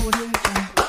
Audio Jungle.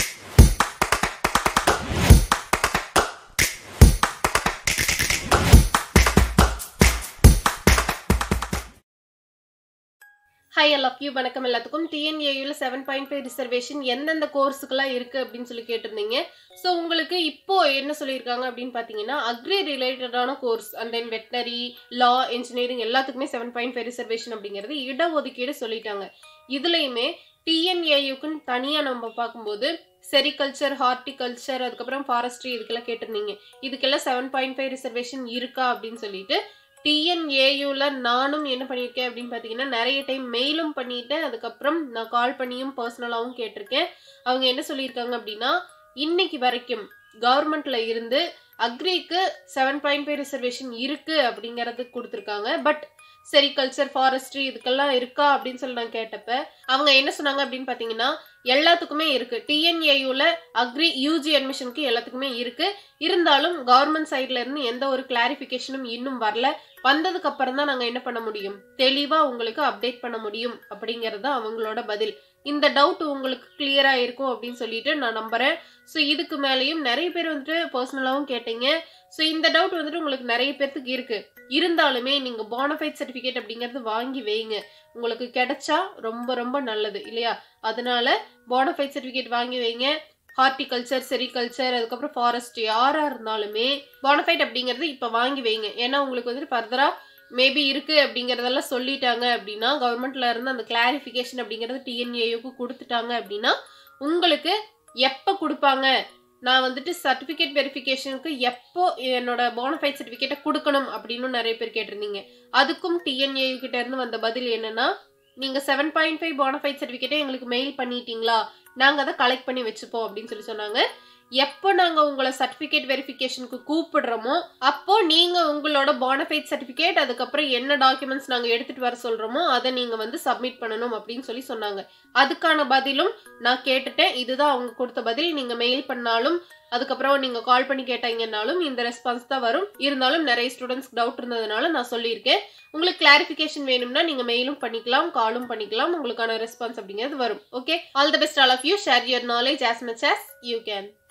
Hi I love you வணக்கம் எல்லாத்துக்கும் டிஎன்ஏயூல செவன் பாயிண்ட் ஃபைவ் ரிசர்வேஷன் எந்தெந்த கோர்ஸுக்கெல்லாம் இருக்கு அப்படின்னு சொல்லி கேட்டிருந்தீங்க ஸோ உங்களுக்கு இப்போ என்ன சொல்லியிருக்காங்க அப்படின்னு பார்த்தீங்கன்னா அக்ரி ரிலேட்டடான course and then veterinary law engineering எல்லாத்துக்குமே செவன் பாயிண்ட் ஃபைவ் ரிசர்வேஷன் அப்படிங்கிறது இடஒதுக்கீடு சொல்லிட்டாங்க இதுலையுமே டிஎன்ஏயுக்குன்னு தனியாக நம்ம பார்க்கும்போது செரிகல்ச்சர் ஹார்டிகல்ச்சர் அதுக்கப்புறம் ஃபாரஸ்ட்ரி இதுக்கெல்லாம் கேட்டிருந்தீங்க இதுக்கெல்லாம் செவன் பாயிண்ட் ஃபைவ் ரிசர்வேஷன் இருக்கா அப்படின்னு சொல்லிட்டு டிஎன்ஏயூல நானும் என்ன பண்ணியிருக்கேன் அப்படின்னு பார்த்தீங்கன்னா நிறைய டைம் மெயிலும் பண்ணிட்டேன் அதுக்கப்புறம் நான் கால் பண்ணியும் பர்சனலாகவும் கேட்டிருக்கேன் அவங்க என்ன சொல்லியிருக்காங்க அப்படின்னா இன்னைக்கு வரைக்கும் கவர்மெண்ட்ல இருந்து அக்ரிக்கு செவன் பாயிண்ட் ஃபைவ் ரிசர்வேஷன் இருக்கு அப்படிங்கறது கொடுத்துருக்காங்க பட் செரிகல்ச்சர் ஃபாரஸ்ட்ரி இதுக்கெல்லாம் இருக்கா அப்படின்னு சொல்லி நான் கேட்டப்ப அவங்க என்ன சொன்னாங்க அப்படின்னு பார்த்தீங்கன்னா எல்லாத்துக்குமே இருக்கு டிஎன்ஏயூல அக்ரி யூஜி அட்மிஷனுக்கு எல்லாத்துக்குமே இருக்கு இருந்தாலும் கவர்மெண்ட் சைட்ல இருந்து எந்த ஒரு கிளாரிபிகேஷனும் இன்னும் வரல வந்ததுக்கு அப்புறம் தான் நாங்க என்ன பண்ண முடியும் தெளிவா உங்களுக்கு அப்டேட் பண்ண முடியும் அப்படிங்கறது அவங்களோட பதில் இந்த டவுட் உங்களுக்கு கிளியரா இருக்கும் அப்படின்னு சொல்லிட்டு நான் நம்புறேன் ஸோ இதுக்கு மேலேயும் நிறைய பேர் வந்துட்டு பர்சனலாகவும் கேட்டீங்க ஸோ இந்த டவுட் வந்துட்டு உங்களுக்கு நிறைய பேர்த்துக்கு இருக்கு இருந்தாலுமே நீங்க போனஃபைட் சர்டிபிகேட் அப்படிங்கறது வாங்கி வைங்க உங்களுக்கு கிடைச்சா ரொம்ப ரொம்ப நல்லது இல்லையா அதனால போனஃபைட் சர்டிபிகேட் வாங்கி வைங்க ஹார்டிகல்ச்சர் செரிகல்ச்சர் அதுக்கப்புறம் ஃபாரஸ்ட் யாரா இருந்தாலுமே போனஃபைட் அப்படிங்கிறது இப்ப வாங்கி வைங்க ஏன்னா உங்களுக்கு வந்துட்டு ஃபர்தரா மேபி இருக்கு அப்படிங்கறதெல்லாம் சொல்லிட்டாங்க அப்படின்னா கவர்மெண்ட்ல இருந்து அந்த கிளாரிபிகேஷன் அப்படிங்கறது டிஎன்ஏயுக்கு கொடுத்துட்டாங்க அப்படின்னா உங்களுக்கு எப்ப கொடுப்பாங்க நான் வந்துட்டு சர்டிபிகேட் வெரிஃபிகேஷனுக்கு எப்போ என்னோட போனஃபைட் சர்டிபிகேட்டை கொடுக்கணும் அப்படின்னு நிறைய பேர் கேட்டிருந்தீங்க அதுக்கும் டிஎன்ஏயு கிட்ட இருந்து வந்த பதில் என்னன்னா நீங்க செவன் பாயிண்ட் ஃபைவ் போனஃபைட் சர்டிபிகேட்டை எங்களுக்கு மெயில் பண்ணிட்டீங்களா நாங்க அதை கலெக்ட் பண்ணி வச்சுப்போம் அப்படின்னு சொல்லி சொன்னாங்க எப்போ நாங்க உங்களை சர்டிபிகேட் வெரிஃபிகேஷனுக்கு கூப்பிடுறோமோ அப்போ நீங்க உங்களோட போனஃபைட் சர்டிபிகேட் அதுக்கப்புறம் என்ன டாக்குமெண்ட்ஸ் நாங்க எடுத்துட்டு வர சொல்றோமோ அதை நீங்க வந்து சப்மிட் பண்ணணும் அப்படின்னு சொல்லி சொன்னாங்க அதுக்கான பதிலும் நான் கேட்டுட்டேன் இதுதான் அவங்க கொடுத்த பதில் நீங்க மெயில் பண்ணாலும் அதுக்கப்புறம் நீங்க கால் பண்ணி கேட்டீங்கன்னாலும் இந்த ரெஸ்பான்ஸ் தான் வரும் இருந்தாலும் நிறைய ஸ்டூடெண்ட்ஸ் டவுட் இருந்ததுனால நான் சொல்லியிருக்கேன் உங்களுக்கு கிளாரிஃபிகேஷன் வேணும்னா நீங்க மெயிலும் பண்ணிக்கலாம் காலும் பண்ணிக்கலாம் உங்களுக்கான ரெஸ்பான்ஸ் அப்படிங்கிறது வரும் okay all the best all of you share your knowledge as much as you can